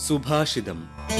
സുഭാഷിതം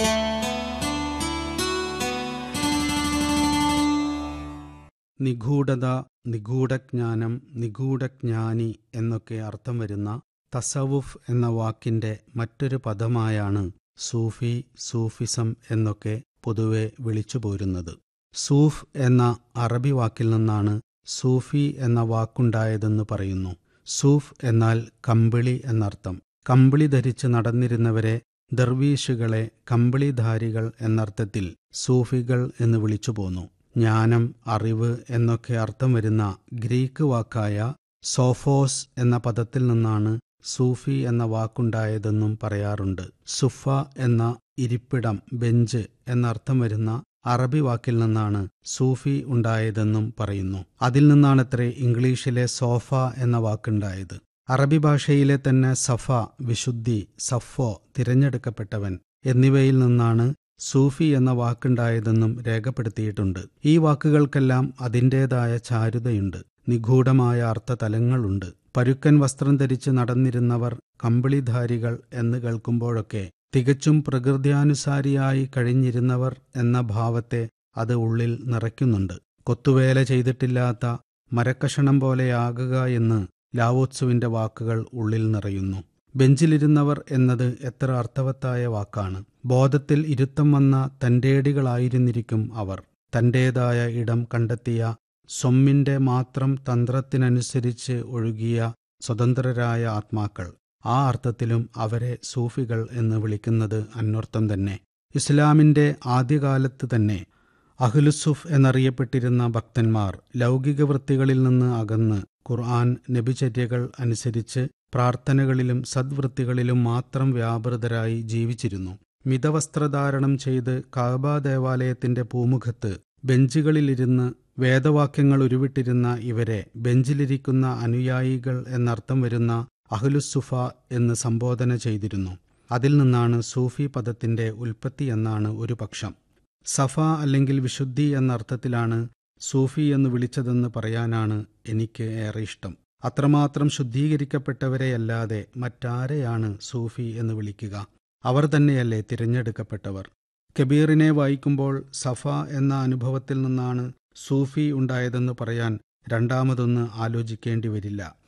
നിഗൂഢത നിഗൂഢജ്ഞാനം നിഗൂഢജ്ഞാനി എന്നൊക്കെ അർത്ഥം വരുന്ന തസവുഫ് എന്ന വാക്കിന്റെ മറ്റൊരു പദമായാണ് സൂഫി സൂഫിസം എന്നൊക്കെ പൊതുവെ വിളിച്ചുപോരുന്നത് സൂഫ് എന്ന അറബി വാക്കിൽ നിന്നാണ് സൂഫി എന്ന വാക്കുണ്ടായതെന്ന് പറയുന്നു സൂഫ് എന്നാൽ കമ്പിളി എന്നർത്ഥം കമ്പിളി ധരിച്ച് നടന്നിരുന്നവരെ ദർവീഷുകളെ കമ്പിളിധാരികൾ എന്നർത്ഥത്തിൽ സൂഫികൾ എന്ന് വിളിച്ചു പോന്നു ജ്ഞാനം അറിവ് എന്നൊക്കെ അർത്ഥം വരുന്ന ഗ്രീക്ക് വാക്കായ സോഫോസ് എന്ന പദത്തിൽ നിന്നാണ് സൂഫി എന്ന വാക്കുണ്ടായതെന്നും പറയാറുണ്ട് സുഫ എന്ന ഇരിപ്പിടം ബെഞ്ച് എന്നർത്ഥം വരുന്ന അറബി വാക്കിൽ നിന്നാണ് സൂഫി ഉണ്ടായതെന്നും പറയുന്നു അതിൽ നിന്നാണത്രേ ഇംഗ്ലീഷിലെ സോഫ എന്ന വാക്കുണ്ടായത് അറബി ഭാഷയിലെ തന്നെ സഫ വിശുദ്ധി സഫോ തിരഞ്ഞെടുക്കപ്പെട്ടവൻ എന്നിവയിൽ നിന്നാണ് സൂഫി എന്ന വാക്കുണ്ടായതെന്നും രേഖപ്പെടുത്തിയിട്ടുണ്ട് ഈ വാക്കുകൾക്കെല്ലാം അതിൻ്റേതായ ചാരുതയുണ്ട് നിഗൂഢമായ അർത്ഥതലങ്ങളുണ്ട് പരുക്കൻ വസ്ത്രം ധരിച്ച് നടന്നിരുന്നവർ കമ്പിളിധാരികൾ എന്ന് കേൾക്കുമ്പോഴൊക്കെ തികച്ചും പ്രകൃത്യാനുസാരിയായി കഴിഞ്ഞിരുന്നവർ എന്ന ഭാവത്തെ അത് ഉള്ളിൽ നിറയ്ക്കുന്നുണ്ട് കൊത്തുവേല ചെയ്തിട്ടില്ലാത്ത മരക്കഷണം പോലെയാകുക എന്ന് ലാവോത്സുവിന്റെ വാക്കുകൾ ഉള്ളിൽ നിറയുന്നു ബെഞ്ചിലിരുന്നവർ എന്നത് എത്ര അർത്ഥവത്തായ വാക്കാണ് ബോധത്തിൽ ഇരുത്തം വന്ന തന്റേടികളായിരുന്നിരിക്കും അവർ തന്റേതായ ഇടം കണ്ടെത്തിയ സ്വമ്മിന്റെ മാത്രം തന്ത്രത്തിനനുസരിച്ച് ഒഴുകിയ സ്വതന്ത്രരായ ആത്മാക്കൾ ആ അർത്ഥത്തിലും അവരെ സൂഫികൾ എന്ന് വിളിക്കുന്നത് അന്വർത്ഥം തന്നെ ഇസ്ലാമിന്റെ ആദ്യകാലത്ത് തന്നെ അഹ്ലുസുഫ് എന്നറിയപ്പെട്ടിരുന്ന ഭക്തന്മാർ ലൗകിക വൃത്തികളിൽ നിന്ന് അകന്ന് ഖുർആൻ നബിചര്യകൾ അനുസരിച്ച് പ്രാർത്ഥനകളിലും സദ്വൃത്തികളിലും മാത്രം വ്യാപൃതരായി ജീവിച്ചിരുന്നു മിതവസ്ത്രധാരണം ചെയ്ത് കാബ ദേവാലയത്തിന്റെ പൂമുഖത്ത് ബെഞ്ചുകളിലിരുന്ന് വേദവാക്യങ്ങൾ ഉരുവിട്ടിരുന്ന ഇവരെ ബെഞ്ചിലിരിക്കുന്ന അനുയായികൾ എന്നർത്ഥം വരുന്ന അഹ്ലുസുഫ എന്ന് സംബോധന ചെയ്തിരുന്നു അതിൽ നിന്നാണ് സൂഫി പദത്തിന്റെ ഉൽപ്പത്തി എന്നാണ് ഒരു പക്ഷം സഫ അല്ലെങ്കിൽ വിശുദ്ധി എന്ന അർത്ഥത്തിലാണ് സൂഫി എന്ന് വിളിച്ചതെന്ന് പറയാനാണ് എനിക്ക് ഏറെ ഇഷ്ടം അത്രമാത്രം ശുദ്ധീകരിക്കപ്പെട്ടവരെയല്ലാതെ മറ്റാരെയാണ് സൂഫി എന്ന് വിളിക്കുക അവർ തന്നെയല്ലേ തിരഞ്ഞെടുക്കപ്പെട്ടവർ കബീറിനെ വായിക്കുമ്പോൾ സഫ എന്ന അനുഭവത്തിൽ നിന്നാണ് സൂഫി ഉണ്ടായതെന്ന് പറയാൻ രണ്ടാമതൊന്ന് ആലോചിക്കേണ്ടി വരില്ല